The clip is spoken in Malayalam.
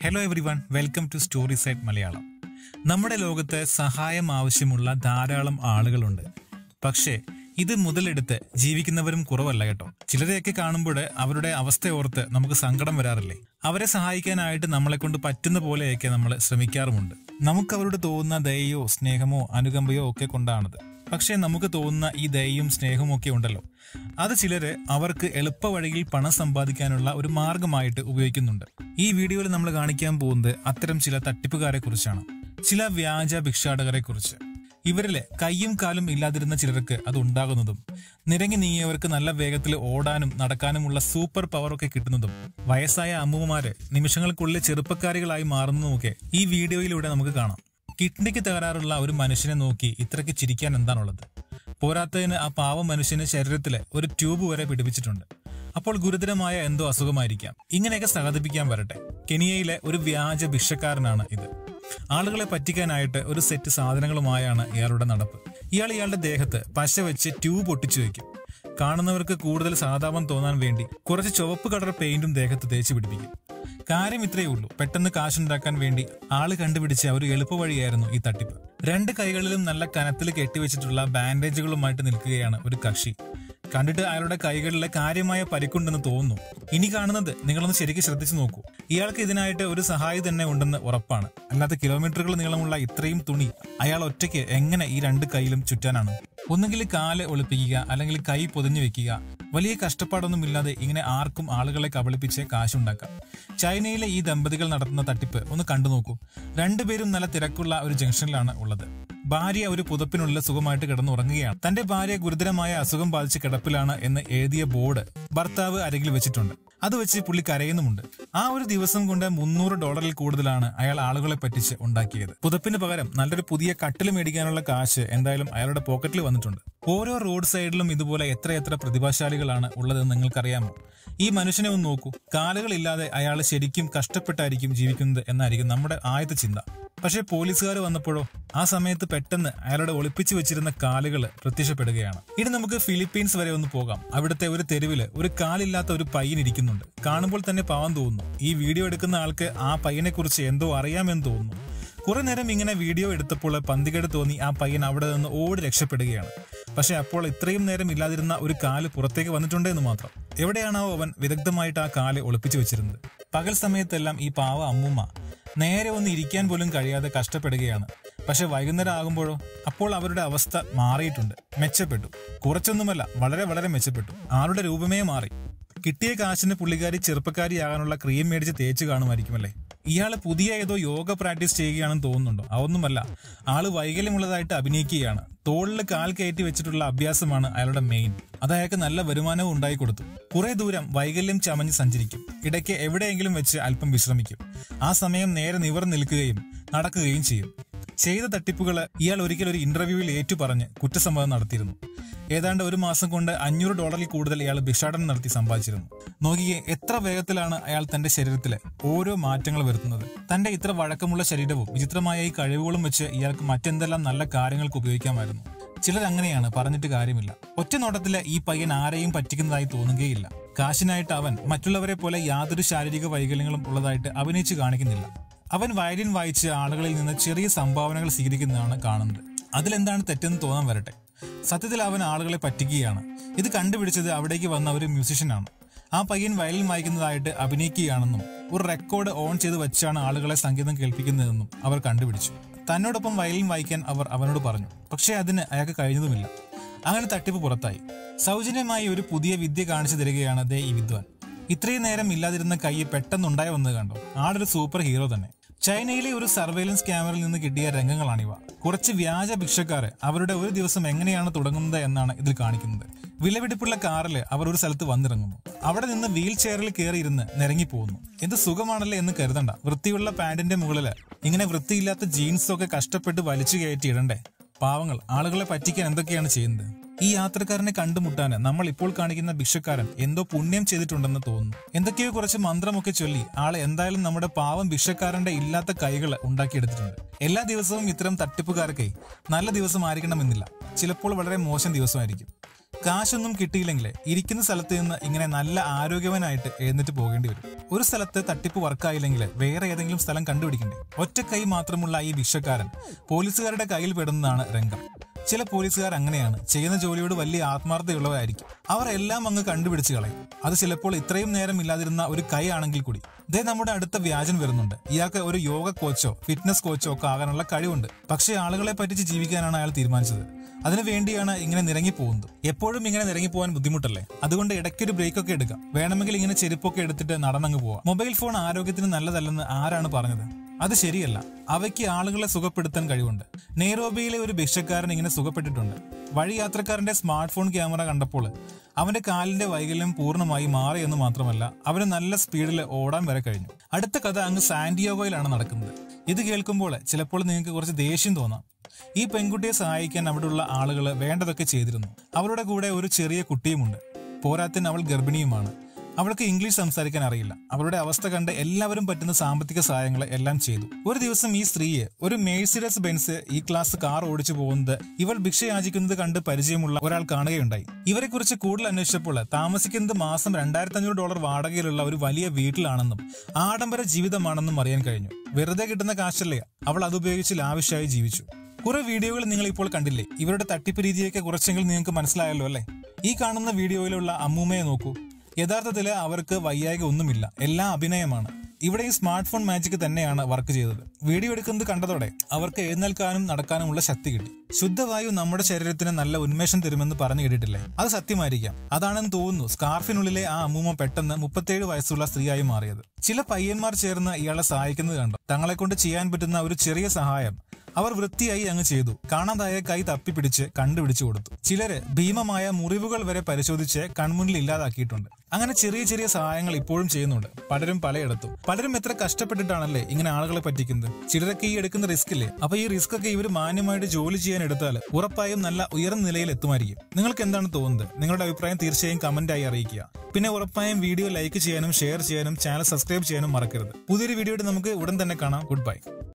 hello everyone welcome to story site Malayalam നമ്മുടെ ലോകത്ത് സഹായം ആവശ്യമുള്ള ധാരാളം ആളുകളുണ്ട് പക്ഷേ ഇത് മുതലെടുത്ത് ജീവിക്കുന്നവരും കുറവല്ല കേട്ടോ ചിലരെയൊക്കെ കാണുമ്പോൾ അവരുടെ അവസ്ഥ ഓർത്ത് നമുക്ക് സങ്കടം വരാറില്ലേ അവരെ സഹായിക്കാനായിട്ട് നമ്മളെ കൊണ്ട് പറ്റുന്ന പോലെയൊക്കെ നമ്മൾ ശ്രമിക്കാറുമുണ്ട് നമുക്ക് അവരോട് തോന്നുന്ന ദയയോ സ്നേഹമോ അനുകമ്പയോ ഒക്കെ കൊണ്ടാണത് പക്ഷേ നമുക്ക് തോന്നുന്ന ഈ ദയയും സ്നേഹവും ഒക്കെ ഉണ്ടല്ലോ അത് ചിലര് അവർക്ക് എളുപ്പ വഴിയിൽ പണം സമ്പാദിക്കാനുള്ള ഒരു മാർഗമായിട്ട് ഉപയോഗിക്കുന്നുണ്ട് ഈ വീഡിയോയിൽ നമ്മൾ കാണിക്കാൻ പോകുന്നത് അത്തരം ചില തട്ടിപ്പുകാരെ കുറിച്ചാണ് ചില വ്യാജ ഭിക്ഷാടകരെ കുറിച്ച് ഇവരിലെ കയ്യും കാലും ഇല്ലാതിരുന്ന ചിലർക്ക് അത് ഉണ്ടാകുന്നതും നിരങ്ങി നീങ്ങിയവർക്ക് നല്ല വേഗത്തിൽ ഓടാനും നടക്കാനുമുള്ള സൂപ്പർ പവർ ഒക്കെ കിട്ടുന്നതും വയസ്സായ അമ്മൂമ്മമാര് നിമിഷങ്ങൾക്കുള്ളിൽ ചെറുപ്പക്കാരികളായി മാറുന്നതുമൊക്കെ ഈ വീഡിയോയിലൂടെ നമുക്ക് കാണാം കിഡ്നിക്ക് തകരാറുള്ള ഒരു മനുഷ്യനെ നോക്കി ഇത്രയ്ക്ക് ചിരിക്കാൻ എന്താണുള്ളത് പോരാത്തതിന് ആ പാവ മനുഷ്യന് ശരീരത്തിലെ ഒരു ട്യൂബ് വരെ പിടിപ്പിച്ചിട്ടുണ്ട് അപ്പോൾ ഗുരുതരമായ എന്തോ അസുഖമായിരിക്കാം ഇങ്ങനെയൊക്കെ സഹതിപ്പിക്കാൻ വരട്ടെ കെനിയയിലെ ഒരു വ്യാജ ഭിക്ഷക്കാരനാണ് ഇത് ആളുകളെ പറ്റിക്കാനായിട്ട് ഒരു സെറ്റ് സാധനങ്ങളുമായാണ് ഇയാളുടെ നടപ്പ് ഇയാൾ ഇയാളുടെ ദേഹത്ത് പശ വെച്ച് ട്യൂബ് ഒട്ടിച്ചു വെക്കും കാണുന്നവർക്ക് കൂടുതൽ സഹതാപം തോന്നാൻ വേണ്ടി കുറച്ച് ചുവപ്പ് കളർ പെയിന്റും ദേഹത്ത് തേച്ച് പിടിപ്പിക്കും കാര്യം ഇത്രയേ ഉള്ളൂ പെട്ടെന്ന് കാശുണ്ടാക്കാൻ വേണ്ടി ആള് കണ്ടുപിടിച്ച ഒരു എളുപ്പവഴിയായിരുന്നു ഈ തട്ടിപ്പ് രണ്ട് കൈകളിലും നല്ല കനത്തിൽ കെട്ടിവെച്ചിട്ടുള്ള ബാൻഡേജുകളുമായിട്ട് നിൽക്കുകയാണ് ഒരു കക്ഷി കണ്ടിട്ട് അയാളുടെ കൈകളിലെ കാര്യമായ പരിക്കുണ്ടെന്ന് തോന്നുന്നു ഇനി കാണുന്നത് നിങ്ങളൊന്ന് ശരിക്കും ശ്രദ്ധിച്ചു നോക്കൂ ഇയാൾക്ക് ഇതിനായിട്ട് ഒരു സഹായി തന്നെ ഉണ്ടെന്ന് ഉറപ്പാണ് അല്ലാതെ കിലോമീറ്ററുകൾ നീളമുള്ള ഇത്രയും തുണി അയാൾ ഒറ്റയ്ക്ക് എങ്ങനെ ഈ രണ്ട് കൈയിലും ചുറ്റാനാണ് ഒന്നുകിൽ കാല് ഒളിപ്പിക്കുക അല്ലെങ്കിൽ കൈ പൊതിഞ്ഞു വെക്കുക വലിയ കഷ്ടപ്പാടൊന്നും ഇല്ലാതെ ഇങ്ങനെ ആർക്കും ആളുകളെ കബളിപ്പിച്ച് കാശുണ്ടാക്കാം ചൈനയിലെ ഈ ദമ്പതികൾ നടത്തുന്ന തട്ടിപ്പ് ഒന്ന് കണ്ടു നോക്കൂ രണ്ടുപേരും നല്ല തിരക്കുള്ള ഒരു ജംഗ്ഷനിലാണ് ഉള്ളത് ഭാര്യ ഒരു പുതപ്പിനുള്ളിൽ സുഖമായിട്ട് കിടന്നുറങ്ങുകയാണ് തന്റെ ഭാര്യ ഗുരുതരമായ അസുഖം ബാധിച്ച് കിടപ്പിലാണ് എന്ന് എഴുതിയ ബോർഡ് ഭർത്താവ് അരകിൽ വെച്ചിട്ടുണ്ട് അത് വെച്ച് പുള്ളി കരയുന്നുമുണ്ട് ആ ഒരു ദിവസം കൊണ്ട് മുന്നൂറ് ഡോളറിൽ കൂടുതലാണ് അയാൾ ആളുകളെ പറ്റിച്ച് ഉണ്ടാക്കിയത് പുതപ്പിന് പകരം നല്ലൊരു പുതിയ കട്ടിൽ മേടിക്കാനുള്ള കാശ് എന്തായാലും അയാളുടെ പോക്കറ്റിൽ വന്നിട്ടുണ്ട് ഓരോ റോഡ് സൈഡിലും ഇതുപോലെ എത്രയെത്ര പ്രതിഭാശാലികളാണ് ഉള്ളതെന്ന് നിങ്ങൾക്കറിയാമോ ഈ മനുഷ്യനെ ഒന്ന് നോക്കൂ കാലുകളില്ലാതെ അയാൾ ശരിക്കും കഷ്ടപ്പെട്ടായിരിക്കും ജീവിക്കുന്നത് എന്നായിരിക്കും നമ്മുടെ ആദ്യത്തെ ചിന്ത പക്ഷേ പോലീസുകാർ വന്നപ്പോഴോ ആ സമയത്ത് പെട്ടെന്ന് അയാളുടെ ഒളിപ്പിച്ചു വെച്ചിരുന്ന കാലുകൾ പ്രത്യക്ഷപ്പെടുകയാണ് ഇനി നമുക്ക് ഫിലിപ്പീൻസ് വരെ ഒന്ന് പോകാം അവിടുത്തെ ഒരു തെരുവില് ഒരു കാലില്ലാത്ത ഒരു പയ്യൻ ഇരിക്കുന്നുണ്ട് കാണുമ്പോൾ തന്നെ പാവം തോന്നുന്നു ഈ വീഡിയോ എടുക്കുന്ന ആൾക്ക് ആ പയ്യനെ കുറിച്ച് എന്തോ അറിയാമെന്ന് തോന്നുന്നു കുറെ നേരം ഇങ്ങനെ വീഡിയോ എടുത്തപ്പോൾ പന്തികേട് തോന്നി ആ പയ്യൻ അവിടെ നിന്ന് ഓടി രക്ഷപ്പെടുകയാണ് പക്ഷെ അപ്പോൾ ഇത്രയും നേരം ഇല്ലാതിരുന്ന ഒരു കാല് പുറത്തേക്ക് വന്നിട്ടുണ്ട് എന്ന് മാത്രം എവിടെയാണോ അവൻ വിദഗ്ധമായിട്ട് ആ കാല് ഒളിപ്പിച്ചു വെച്ചിരുന്നത് പകൽ സമയത്തെല്ലാം ഈ പാവ അമ്മൂമ്മ നേരെ ഒന്ന് ഇരിക്കാൻ പോലും കഴിയാതെ കഷ്ടപ്പെടുകയാണ് പക്ഷെ വൈകുന്നേരം ആകുമ്പോഴോ അപ്പോൾ അവരുടെ അവസ്ഥ മാറിയിട്ടുണ്ട് മെച്ചപ്പെട്ടു കുറച്ചൊന്നുമല്ല വളരെ വളരെ മെച്ചപ്പെട്ടു ആളുടെ രൂപമേ മാറി കിട്ടിയ കാശിന് പുള്ളിക്കാരി ചെറുപ്പക്കാരിയാകാനുള്ള ക്രീം മേടിച്ച് തേച്ച് കാണുമായിരിക്കുമല്ലേ ഇയാള് പുതിയ ഏതോ യോഗ പ്രാക്ടീസ് ചെയ്യുകയാണെന്ന് തോന്നുന്നുണ്ടോ അതൊന്നുമല്ല ആള് വൈകല്യമുള്ളതായിട്ട് അഭിനയിക്കുകയാണ് തോളിൽ കാൽ കയറ്റി വെച്ചിട്ടുള്ള അഭ്യാസമാണ് അയാളുടെ മെയിൻ അത് അയാൾക്ക് നല്ല വരുമാനവും ഉണ്ടായി കൊടുത്തു കുറെ ദൂരം വൈകല്യം ചമഞ്ഞ് സഞ്ചരിക്കും ഇടയ്ക്ക് എവിടെയെങ്കിലും വെച്ച് അല്പം വിശ്രമിക്കും ആ സമയം നേരെ നിവർ നിൽക്കുകയും നടക്കുകയും ചെയ്യും ചെയ്ത തട്ടിപ്പുകൾ ഇയാൾ ഒരിക്കൽ ഒരു ഇന്റർവ്യൂവിൽ ഏറ്റു പറഞ്ഞ് കുറ്റസമ്മതം നടത്തിയിരുന്നു ഏതാണ്ട് ഒരു മാസം കൊണ്ട് അഞ്ഞൂറ് ഡോളറിൽ കൂടുതൽ ഇയാൾ ഭിക്ഷാടനം നടത്തി സമ്പാദിച്ചിരുന്നു നോക്കിയേ എത്ര വേഗത്തിലാണ് അയാൾ തന്റെ ശരീരത്തിലെ ഓരോ മാറ്റങ്ങൾ വരുത്തുന്നത് തന്റെ ഇത്ര വഴക്കമുള്ള ശരീരവും വിചിത്രമായ ഈ കഴിവുകളും വെച്ച് ഇയാൾക്ക് മറ്റെന്തെല്ലാം നല്ല കാര്യങ്ങൾക്ക് ഉപയോഗിക്കാമായിരുന്നു ചിലർ അങ്ങനെയാണ് പറഞ്ഞിട്ട് കാര്യമില്ല ഒറ്റ നോട്ടത്തില് ഈ പയ്യൻ ആരെയും പറ്റിക്കുന്നതായി തോന്നുകയില്ല കാശിനായിട്ട് അവൻ മറ്റുള്ളവരെ പോലെ യാതൊരു ശാരീരിക വൈകല്യങ്ങളും ഉള്ളതായിട്ട് അഭിനയിച്ച് കാണിക്കുന്നില്ല അവൻ വയലിൻ വായിച്ച് ആളുകളിൽ നിന്ന് ചെറിയ സംഭാവനകൾ സ്വീകരിക്കുന്നതാണ് കാണുന്നത് അതിലെന്താണ് തെറ്റെന്ന് തോന്നാൻ വരട്ടെ സത്യത്തിൽ അവൻ ആളുകളെ പറ്റിക്കുകയാണ് ഇത് കണ്ടുപിടിച്ചത് അവിടേക്ക് വന്ന ഒരു മ്യൂസിഷ്യനാണ് ആ പയ്യൻ വയലിൻ വായിക്കുന്നതായിട്ട് അഭിനയിക്കുകയാണെന്നും ഒരു റെക്കോർഡ് ഓൺ ചെയ്ത് വെച്ചാണ് ആളുകളെ സംഗീതം കേൾപ്പിക്കുന്നതെന്നും അവർ കണ്ടുപിടിച്ചു തന്നോടൊപ്പം വയലിൻ വായിക്കാൻ അവർ അവനോട് പറഞ്ഞു പക്ഷേ അതിന് അയാൾക്ക് കഴിഞ്ഞതുമില്ല അങ്ങനെ തട്ടിപ്പ് പുറത്തായി സൗജന്യമായി ഒരു പുതിയ വിദ്യ കാണിച്ചു തരികയാണ് ദേ ഈ വിദ്വാൻ ഇത്രയും നേരം ഇല്ലാതിരുന്ന കൈ പെട്ടെന്നുണ്ടായി വന്നത് കണ്ടോ ആളൊരു സൂപ്പർ ഹീറോ തന്നെ ചൈനയിലെ ഒരു സർവൈലൻസ് ക്യാമറയിൽ നിന്ന് കിട്ടിയ രംഗങ്ങളാണിവ കുറച്ച് വ്യാജ ഭിക്ഷക്കാര് അവരുടെ ഒരു ദിവസം എങ്ങനെയാണ് തുടങ്ങുന്നത് എന്നാണ് ഇതിൽ കാണിക്കുന്നത് വിലപിടിപ്പുള്ള കാറിൽ അവർ ഒരു സ്ഥലത്ത് വന്നിറങ്ങുന്നു അവിടെ നിന്ന് വീൽ ചെയറിൽ കയറിയിരുന്ന് നിരങ്ങി പോകുന്നു എന്ത് സുഖമാണല്ലേ എന്ന് കരുതണ്ട വൃത്തിയുള്ള പാന്റിന്റെ മുകളിൽ ഇങ്ങനെ വൃത്തിയില്ലാത്ത ജീൻസ് ഒക്കെ കഷ്ടപ്പെട്ട് വലിച്ചു കയറ്റി ഇടണ്ടേ പാവങ്ങൾ ആളുകളെ പറ്റിക്കാൻ എന്തൊക്കെയാണ് ചെയ്യുന്നത് ഈ യാത്രക്കാരനെ കണ്ടുമുട്ടാന് നമ്മൾ ഇപ്പോൾ കാണിക്കുന്ന ഭിക്ഷക്കാരൻ എന്തോ പുണ്യം ചെയ്തിട്ടുണ്ടെന്ന് തോന്നുന്നു എന്തൊക്കെയോ കുറച്ച് മന്ത്രമൊക്കെ ചൊല്ലി ആളെ എന്തായാലും നമ്മുടെ പാവം ഭിക്ഷക്കാരന്റെ ഇല്ലാത്ത കൈകൾ ഉണ്ടാക്കിയെടുത്തിട്ടുണ്ട് എല്ലാ ദിവസവും ഇത്തരം തട്ടിപ്പുകാർക്കേ നല്ല ദിവസം ആയിരിക്കണമെന്നില്ല ചിലപ്പോൾ വളരെ മോശം ദിവസമായിരിക്കും കാശൊന്നും കിട്ടിയില്ലെങ്കിലേ ഇരിക്കുന്ന സ്ഥലത്ത് നിന്ന് ഇങ്ങനെ നല്ല ആരോഗ്യവാനായിട്ട് എഴുന്നേറ്റ് പോകേണ്ടി വരും ഒരു സ്ഥലത്ത് തട്ടിപ്പ് വർക്കായില്ലെങ്കിൽ വേറെ ഏതെങ്കിലും സ്ഥലം കണ്ടുപിടിക്കണ്ടേ ഒറ്റ കൈ മാത്രമുള്ള ഈ ഭിക്ഷക്കാരൻ പോലീസുകാരുടെ കയ്യിൽ പെടുന്നതാണ് രംഗം ചില പോലീസുകാർ അങ്ങനെയാണ് ചെയ്യുന്ന ജോലിയോട് വലിയ ആത്മാർത്ഥതയുള്ളവരായിരിക്കും അവർ എല്ലാം അങ്ങ് കണ്ടുപിടിച്ച് കളയും അത് ചിലപ്പോൾ ഇത്രയും നേരം ഇല്ലാതിരുന്ന ഒരു കൈ ആണെങ്കിൽ കൂടി ദേ നമ്മുടെ അടുത്ത വ്യാജൻ വരുന്നുണ്ട് ഇയാൾക്ക് ഒരു യോഗ കോച്ചോ ഫിറ്റ്നസ് കോച്ചോ ഒക്കെ ആകാനുള്ള കഴിവുണ്ട് പക്ഷേ ആളുകളെ പറ്റിച്ച് ജീവിക്കാനാണ് അയാൾ തീരുമാനിച്ചത് അതിനു വേണ്ടിയാണ് ഇങ്ങനെ നിരങ്ങി പോകുന്നത് എപ്പോഴും ഇങ്ങനെ നിരങ്ങി പോകാൻ ബുദ്ധിമുട്ടല്ലേ അതുകൊണ്ട് ഇടയ്ക്കൊരു ബ്രേക്ക് ഒക്കെ എടുക്കാം വേണമെങ്കിൽ ഇങ്ങനെ ചെരുപ്പൊക്കെ എടുത്തിട്ട് നടന്നങ്ങ് പോവാം മൊബൈൽ ഫോൺ ആരോഗ്യത്തിന് നല്ലതല്ലെന്ന് ആരാണ് പറഞ്ഞത് അത് ശരിയല്ല അവയ്ക്ക് ആളുകളെ സുഖപ്പെടുത്താൻ കഴിവുണ്ട് നെയ്റോബിയിലെ ഒരു ഭിക്ഷക്കാരൻ ഇങ്ങനെ സുഖപ്പെട്ടിട്ടുണ്ട് വഴി യാത്രക്കാരന്റെ സ്മാർട്ട് ഫോൺ ക്യാമറ കണ്ടപ്പോൾ അവന്റെ കാലിന്റെ വൈകല്യം പൂർണ്ണമായി മാറി എന്ന് മാത്രമല്ല അവന് നല്ല സ്പീഡിൽ ഓടാൻ വരെ കഴിഞ്ഞു അടുത്ത കഥ അങ്ങ് സാന്റിയോഗോയിലാണ് നടക്കുന്നത് ഇത് കേൾക്കുമ്പോൾ ചിലപ്പോൾ നിങ്ങൾക്ക് കുറച്ച് ദേഷ്യം തോന്നാം ഈ പെൺകുട്ടിയെ സഹായിക്കാൻ അവിടെയുള്ള ആളുകൾ വേണ്ടതൊക്കെ ചെയ്തിരുന്നു അവരുടെ കൂടെ ഒരു ചെറിയ കുട്ടിയുമുണ്ട് പോരാത്തിന് അവൾ ഗർഭിണിയുമാണ് അവൾക്ക് ഇംഗ്ലീഷ് സംസാരിക്കാൻ അറിയില്ല അവളുടെ അവസ്ഥ കണ്ട് എല്ലാവരും പറ്റുന്ന സാമ്പത്തിക സഹായങ്ങൾ എല്ലാം ചെയ്തു ഒരു ദിവസം ഈ സ്ത്രീയെ ഒരു Mercedes Benz E class car ഓടിച്ചു പോകുന്നത് ഇവൾ ഭിക്ഷ യാചിക്കുന്നത് കണ്ട് പരിചയമുള്ള ഒരാൾ കാണുകയുണ്ടായി ഇവരെ കുറിച്ച് കൂടുതൽ അന്വേഷിച്ചപ്പോൾ താമസിക്കുന്നത് മാസം രണ്ടായിരത്തി അഞ്ഞൂറ് ഡോളർ വാടകയിലുള്ള ഒരു വലിയ വീട്ടിലാണെന്നും ആഡംബര ജീവിതമാണെന്നും അറിയാൻ കഴിഞ്ഞു വെറുതെ കിട്ടുന്ന കാശല്ലേ അവൾ അതുപയോഗിച്ച് ലാവിഷായി ജീവിച്ചു കുറെ വീഡിയോകൾ നിങ്ങൾ ഇപ്പോൾ കണ്ടില്ലേ ഇവരുടെ തട്ടിപ്പ് രീതിയൊക്കെ കുറച്ചെങ്കിലും നിങ്ങൾക്ക് മനസ്സിലായല്ലോ അല്ലേ ഈ കാണുന്ന വീഡിയോയിലുള്ള അമ്മൂമ്മയെ നോക്കൂ യഥാർത്ഥത്തിൽ അവർക്ക് വയ്യായിക ഒന്നുമില്ല എല്ലാം അഭിനയമാണ് ഇവിടെ ഈ സ്മാർട്ട് ഫോൺ മാജിക് തന്നെയാണ് വർക്ക് ചെയ്തത് വീഡിയോ എടുക്കുന്നത് കണ്ടതോടെ അവർക്ക് എഴുന്നേൽക്കാനും നടക്കാനുമുള്ള ശക്തി കിട്ടി ശുദ്ധവായു നമ്മുടെ ശരീരത്തിന് നല്ല ഉന്മേഷം തരുമെന്ന് പറഞ്ഞു കേട്ടിട്ടില്ലേ അത് സത്യമായിരിക്കാം അതാണെന്ന് തോന്നുന്നു സ്കാർഫിനുള്ളിലെ ആ അമ്മൂമ്മ പെട്ടെന്ന് മുപ്പത്തേഴ് വയസ്സുള്ള സ്ത്രീയായി മാറിയത് ചില പയ്യന്മാർ ചേർന്ന് ഇയാളെ സഹായിക്കുന്നത് കണ്ടു തങ്ങളെ കൊണ്ട് ചെയ്യാൻ പറ്റുന്ന ഒരു ചെറിയ സഹായം അവർ വൃത്തിയായി അങ്ങ് ചെയ്തു കാണാതായ കൈ തപ്പിപ്പിടിച്ച് കണ്ടുപിടിച്ചു കൊടുത്തു ചിലര് ഭീമമായ മുറിവുകൾ വരെ പരിശോധിച്ച് കൺമുന്നിൽ ഇല്ലാതാക്കിയിട്ടുണ്ട് അങ്ങനെ ചെറിയ ചെറിയ സഹായങ്ങൾ ഇപ്പോഴും ചെയ്യുന്നുണ്ട് പലരും പലയിടത്തും പലരും എത്ര കഷ്ടപ്പെട്ടിട്ടാണല്ലേ ഇങ്ങനെ ആളുകളെ പറ്റിക്കുന്നത് ചിലരൊക്കെ ഈ എടുക്കുന്ന റിസ്ക് ഇല്ലേ അപ്പൊ ഈ റിസ്ക് ഒക്കെ ഇവർ മാന്യമായിട്ട് ജോലി ചെയ്യാൻ എടുത്താൽ ഉറപ്പായും നല്ല ഉയർന്ന നിലയിൽ എത്തുമായിരിക്കും നിങ്ങൾക്ക് എന്താണ് തോന്നുന്നത് നിങ്ങളുടെ അഭിപ്രായം തീർച്ചയായും കമന്റായി അറിയിക്കുക പിന്നെ ഉറപ്പായും വീഡിയോ ലൈക്ക് ചെയ്യാനും ഷെയർ ചെയ്യാനും ചാനൽ സബ്സ്ക്രൈബ് ചെയ്യാനും മറക്കരുത് പുതിയൊരു വീഡിയോയുടെ നമുക്ക് ഉടൻ തന്നെ കാണാം ഗുഡ് ബൈ